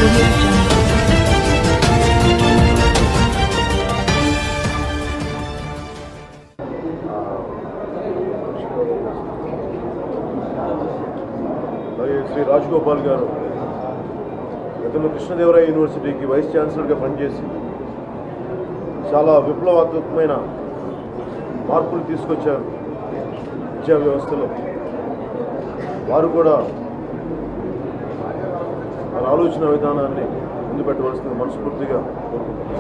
audio jungle. అలాగే శ్రీ రాజగోపాల్ గారు గతంలో కృష్ణదేవరాయ యూనివర్సిటీకి వైస్ ఛాన్సలర్గా పనిచేసి చాలా విప్లవాత్మకమైన మార్పులు తీసుకొచ్చారు విద్యా వ్యవస్థలో వారు కూడా వారి ఆలోచన విధానాన్ని ముందు పెట్టవలసింది మనస్ఫూర్తిగా కోరుకుంటున్నాను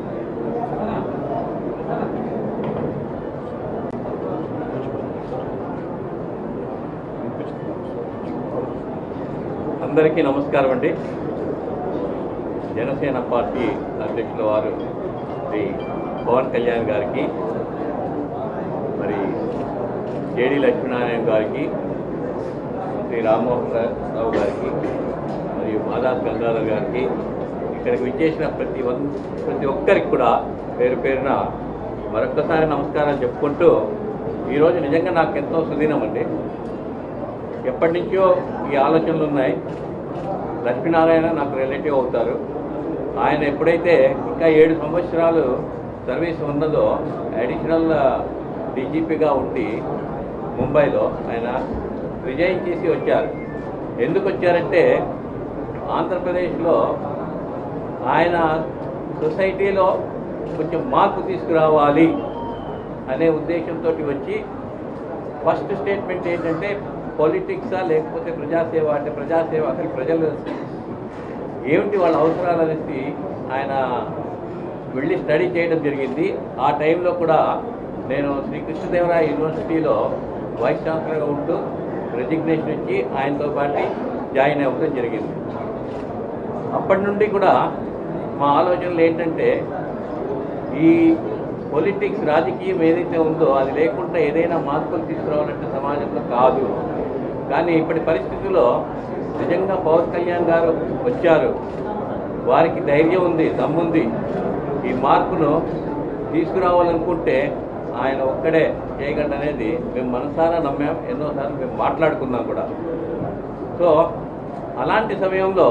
అందరికీ నమస్కారం అండి జనసేన పార్టీ అధ్యక్షుల వారు శ్రీ పవన్ కళ్యాణ్ గారికి మరి జేడి లక్ష్మీనారాయణ గారికి శ్రీ రామ్మోహన్ రావు గారికి మరియు మాదాస్ గంగాధర్ గారికి ఇక్కడికి విచ్చేసిన ప్రతి వన్ ప్రతి ఒక్కరికి కూడా పేరు పేరున మరొక్కసారి నమస్కారం చెప్పుకుంటూ ఈరోజు నిజంగా నాకు ఎంతో సుదీనం అండి ఎప్పటి నుంచో ఈ ఆలోచనలు ఉన్నాయి లక్ష్మీనారాయణ నాకు రిలేటివ్ అవుతారు ఆయన ఎప్పుడైతే ఇంకా ఏడు సంవత్సరాలు సర్వీస్ ఉన్నదో అడిషనల్ డీజీపీగా ఉండి ముంబైలో ఆయన రిజైన్ చేసి వచ్చారు ఎందుకు వచ్చారంటే ఆంధ్రప్రదేశ్లో ఆయన సొసైటీలో కొంచెం మార్పు తీసుకురావాలి అనే ఉద్దేశంతో వచ్చి ఫస్ట్ స్టేట్మెంట్ ఏంటంటే పాలిటిక్సా లేకపోతే ప్రజాసేవ అంటే ప్రజాసేవ అసలు ప్రజలు ఏమిటి వాళ్ళ అవసరాలు అనేసి ఆయన వెళ్ళి స్టడీ చేయడం జరిగింది ఆ టైంలో కూడా నేను శ్రీ కృష్ణదేవరాయ యూనివర్సిటీలో వైస్ ఛాన్సలర్గా ఉంటూ రెజిగ్నేషన్ ఇచ్చి ఆయనతో పాటు జాయిన్ అవ్వడం జరిగింది అప్పటి నుండి కూడా మా ఆలోచనలు ఏంటంటే ఈ పొలిటిక్స్ రాజకీయం ఏదైతే ఉందో అది లేకుండా ఏదైనా మార్పులు తీసుకురావాలంటే సమాజంలో కాదు కానీ ఇప్పటి పరిస్థితుల్లో నిజంగా పవన్ కళ్యాణ్ గారు వచ్చారు వారికి ధైర్యం ఉంది దమ్ముంది ఈ మార్పును తీసుకురావాలనుకుంటే ఆయన ఒక్కడే చేయగలడు అనేది మేము మనసారా నమ్మాం ఎన్నోసార్లు మేము మాట్లాడుకున్నాం కూడా సో అలాంటి సమయంలో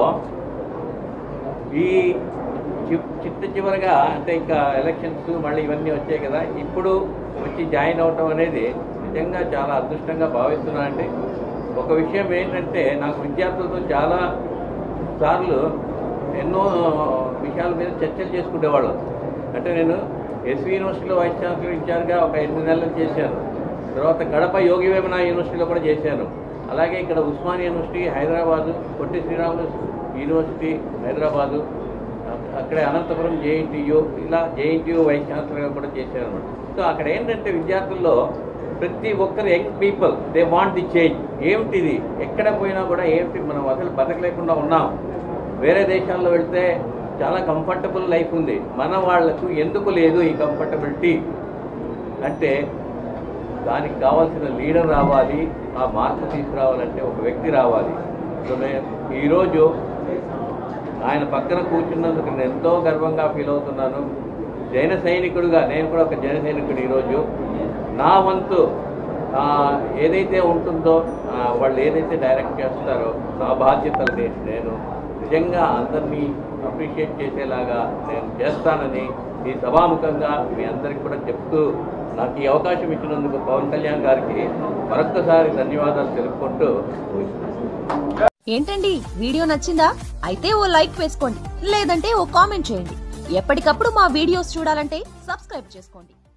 ఈ చి- చిట్ట చివరగా అంటే ఇంకా ఎలక్షన్స్ మళ్ళీ ఇవన్నీ వచ్చాయి కదా ఇప్పుడు వచ్చి జాయిన్ అవటం అనేది నిజంగా చాలా అదృష్టంగా భావిస్తున్నానండి ఒక విషయం ఏంటంటే నాకు విద్యార్థులతో చాలా సార్లు ఎన్నో విషయాల మీద చర్చలు చేసుకునేవాళ్ళం అంటే నేను ఎస్వి యూనివర్సిటీలో వైస్ ఛాన్సలర్ ఇన్ఛార్జ్గా ఒక ఎనిమిది నెలలు చేశాను తర్వాత కడప యోగి వేమన యూనివర్సిటీలో కూడా చేశాను అలాగే ఇక్కడ ఉస్మాన్ యూనివర్సిటీ హైదరాబాదు పొట్టి శ్రీరాములు యూనివర్సిటీ హైదరాబాదు అక్- అక్కడే అనంతపురం జేఎన్టీయు ఇలా జేఎన్టీయు వైస్ ఛాన్సలర్గా కూడా చేశాను అనమాట సో అక్కడ ఏంటంటే విద్యార్థుల్లో ప్రతి ఒక్కరు young people they want the change ఏమిటిది ఎక్కడ పోయినా కూడా ఏమిటి మనం అసలు బతకలేకుండా ఉన్నాం వేరే దేశాల్లో వెళ్తే చాలా కంఫర్టబుల్ లైఫ్ ఉంది మన వాళ్లకు ఎందుకు లేదు ఈ కంఫర్టబిలిటీ అంటే దానికి కావాల్సిన లీడర్ రావాలి ఆ మార్పు తీసుకురావాలంటే ఒక వ్యక్తి రావాలి సో నేను ఈరోజు ఆయన పక్కన కూర్చున్నందుకు నేను ఎంతో గర్వంగా ఫీల్ అవుతున్నాను జైన సైనికుడిగా నేను కూడా ఒక జైన సైనికుడు ఈరోజు నా వంతు ఆ, ఏదైతే ఉంటుందో ఆ, వాళ్ళు ఏదైతే డైరెక్ట్ చేస్తారో నా బాధ్యతల్ని నేను నిజంగా అందరినీ అప్రిషియేట్ చేసేలాగా నేను చేస్తానని ఈ సభాముఖంగా మీ అందరికి కూడా చెప్తూ నాకు ఈ అవకాశం ఇచ్చినందుకు పవన్ కళ్యాణ్ గారికి మరొక్కసారి ధన్యవాదాలు తెలుపుకుంటూ ఏంటండి వీడియో నచ్చిందా అయితే ఓ లైక్ వేసుకోండి లేదంటే ఓ కామెంట్ చేయండి ఎప్పటికప్పుడు మా వీడియోస్ చూడాలంటే సబ్స్క్రైబ్ చేసుకోండి